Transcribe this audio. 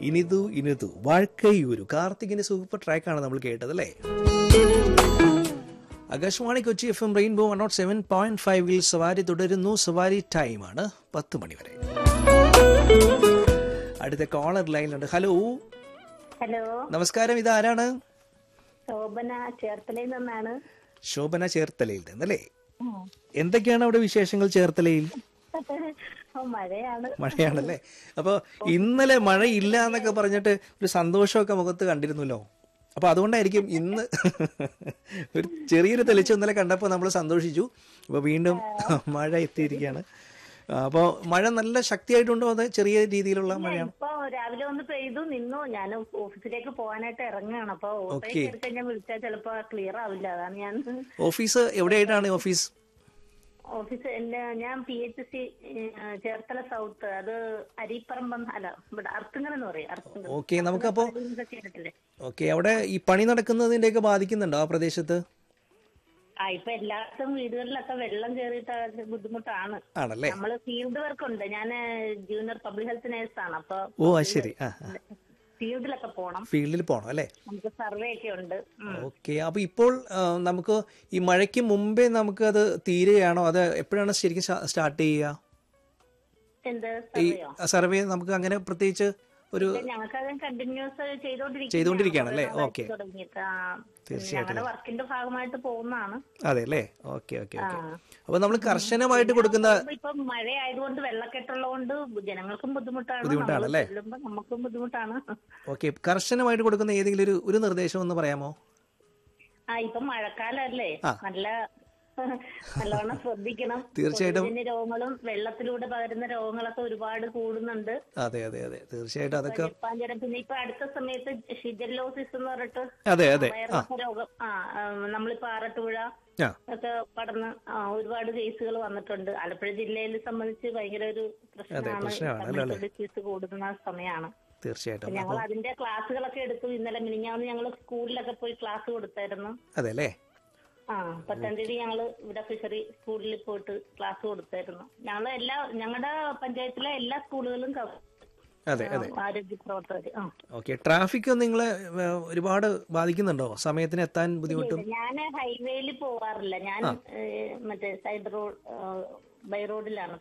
ഇനിതു ഇനിതു വാഴ്ക്കയൂരു കാർത്തികിന്റെ super ട്രാക്കാണ് നമ്മൾ കേട്ടത് അല്ലേ Akashvani Kochi F M rainbow one nought seven point ഫൈവിൽ സവാരി തുടരുന്നു സവാരി ടൈമാണ് പത്ത് മണി വരെ അടുത്ത കോളർ ലൈനിലുണ്ട് ഹലോ ഹലോ നമസ്കാരം ഇതാരാണ് ശോഭന ചേർത്തലയിൽ നിന്നാണ് ശോഭന ചേർത്തലയിൽ നിന്നല്ലേ എന്തൊക്കെയാണ് അവിടെ വിശേഷങ്ങൾ ചേർത്തലയിൽ ഓ, മഴയാണ് മഴയാണല്ലേ അപ്പോൾ ഇന്നലെ മഴയില്ല എന്നൊക്കെ പറഞ്ഞിട്ട് ഒരു സന്തോഷമൊക്കെ മുഖത്ത് കണ്ടിരുന്നല്ലോ അപ്പോൾ അതുകൊണ്ടായിരിക്കും ഇന്ന് ഒരു ചെറിയൊരു തെളിച്ചം ഇന്നലെ കണ്ടപ്പോൾ നമ്മൾ സന്തോഷിച്ചു അപ്പോൾ വീണ്ടും മഴ എത്തിയിരിക്കുകയാണ് അപ്പോൾ മഴ നല്ല ശക്തിയായിട്ടുണ്ടോ അത് ചെറിയ രീതിയിലുള്ള മഴയാണ് ഇപ്പൊ രാവിലെ വന്ന് പെയ്തു നിന്നു ഞാൻ ഓഫീസിലേക്ക് പോകാനായിട്ട് ഇറങ്ങുകയാണ് അപ്പൊ ഓട്ടോ Okay. എടുത്ത് ഞാൻ വിളിച്ചാൽ ചിലപ്പോ ക്ലിയർ ആവില്ല അതാണ് ഞാൻ ഓഫീസ് എവിടെയായിട്ടാണ് ഓഫീസ് ഓഫീസ് എന്റെ ഞാൻ P H C Cherthala south അത് അരിപ്പറമ്പം അല്ല ഇവിടെ അർത്തുങ്കൽ എന്ന് പറയും അർത്തുങ്കൽ ഓക്കെ നമുക്കപ്പോൾ ഇതൊക്കെ കേട്ടിട്ടില്ലേ ഓക്കെ അവിടെ ഈ പണി നടക്കുന്നതിൻ്റെയൊക്കെ ബാധിക്കുന്നുണ്ടോ ആ പ്രദേശത്ത് ആ ഇപ്പൊ എല്ലായിടത്തും വീടുകളിലൊക്കെ വെള്ളം കയറിയിട്ട് ബുദ്ധിമുട്ടാണ് ആണല്ലേ നമ്മള് ഫീൽഡ് വർക്ക് ഉണ്ട് ഞാൻ ജൂനിയർ പബ്ലിക് ഹെൽത്ത് നേഴ്സ് ആണ് അപ്പൊ ഓ അത് ശരി ആ ഫീൽഡിലൊക്കെ പോണം ഫീൽഡിൽ പോകണം അല്ലേ നമുക്ക് സർവേ ഒക്കെ ഉണ്ട് ഉം. ഓക്കെ അപ്പൊ ഇപ്പോൾ ആ, നമുക്ക് ഈ മഴയ്ക്ക് മുമ്പേ നമുക്ക് അത് തീരുകയാണോ അത് എപ്പോഴാണ് ശരിക്കും സ്റ്റാർട്ട് ചെയ്യുക എന്ത് ഈ സർവേയോ സർവേ നമുക്ക് അങ്ങനെ പ്രത്യേകിച്ച് ഒരു ഞങ്ങൾക്ക് അത് കണ്ടിന്യൂസ് ചെയ്തോണ്ടിരിക്കും ചെയ്തുകൊണ്ടിരിക്കുകയാണല്ലേ? ഓക്കേ. തുടങ്ങിയിട്ട് ആ, തീർച്ചയായിട്ടും. ഞങ്ങളുടെ വർക്കിന്റെ ഭാഗമായിട്ട് പോകുന്നതാണ് അതെ അല്ലേ ഓക്കെ ഓക്കെ ഓക്കെ അപ്പൊ നമ്മൾ കർശനമായിട്ട് കൊടുക്കുന്ന ഇപ്പൊ മഴ ആയതുകൊണ്ട് വെള്ളക്കെട്ടുള്ളതുകൊണ്ട് ജനങ്ങൾക്കും ബുദ്ധിമുട്ടാണ് ബുദ്ധിമുട്ടാണ് അല്ലേ? നമ്മള് ചെല്ലുമ്പോ നമുക്കും ബുദ്ധിമുട്ടാണ് ഓക്കെ കർശനമായിട്ട് കൊടുക്കുന്ന ഏതെങ്കിലും ഒരു ഒരു നിർദ്ദേശം ഒന്ന് പറയാമോ ആ ഇപ്പൊ മഴക്കാലല്ലേ ആ. നല്ല നല്ലോണം ശ്രദ്ധിക്കണം തീർച്ചയായിട്ടും. കൊതുകിന്റെ രോഗങ്ങളും വെള്ളത്തിലൂടെ പകരുന്ന രോഗങ്ങളൊക്കെ ഒരുപാട് കൂടുന്നുണ്ട് അതെ അതെ അതെ തീർച്ചയായിട്ടും അതൊക്കെ ജപ്പാഞ്ചരം പിന്നെ ഇപ്പൊ അടുത്ത സമയത്ത് ഷിഗല്ലോസിസ് എന്ന് പറഞ്ഞിട്ട് അതെ അതെ ആ വയറിളക്ക രോഗം ആ ആ, നമ്മളിപ്പോ ആറട്ടുപുഴ ആ ഒക്കെ പടർന്ന് ആ, ഒരുപാട് കേസുകൾ വന്നിട്ടുണ്ട് ആലപ്പുഴ ജില്ലയിൽ സംബന്ധിച്ച് ഭയങ്കര ഒരു പ്രശ്നമാണ്, പ്രശ്നമാണ് അല്ലേ? ഡിസീസ് കൂടുന്ന സമയമാണ് തീർച്ചയായിട്ടും ഞങ്ങൾ അതിന്റെ ക്ലാസ്സുകളൊക്കെ എടുത്തു ഇന്നലെ മിനിഞ്ഞാന്ന് ഞങ്ങൾ സ്കൂളിലൊക്കെ പോയി ക്ലാസ് കൊടുത്തായിരുന്നു അതെ അല്ലേ ആ പത്താം തീയതി ഞങ്ങള് ഇവിടെ ഫിഷറി സ്കൂളിൽ പോയിട്ട് ക്ലാസ് കൊടുത്തായിരുന്നു ഞങ്ങൾ എല്ലാ ഞങ്ങളുടെ പഞ്ചായത്തിലെ എല്ലാ സ്കൂളുകളും cover- അതെ അതെ ആരോഗ്യ പ്രവർത്തകർ ആ ഓക്കെ ട്രാഫിക് നിങ്ങളെ ഏ, ഒരുപാട് ബാധിക്കുന്നുണ്ടോ സമയത്തിന് എത്താൻ ബുദ്ധിമുട്ടും ഞാൻ ഹൈവേയിൽ പോവാറില്ല ഞാൻ ഏഹ്, മറ്റേ സൈഡ് റോഡ് ബൈ റോഡിലാണ്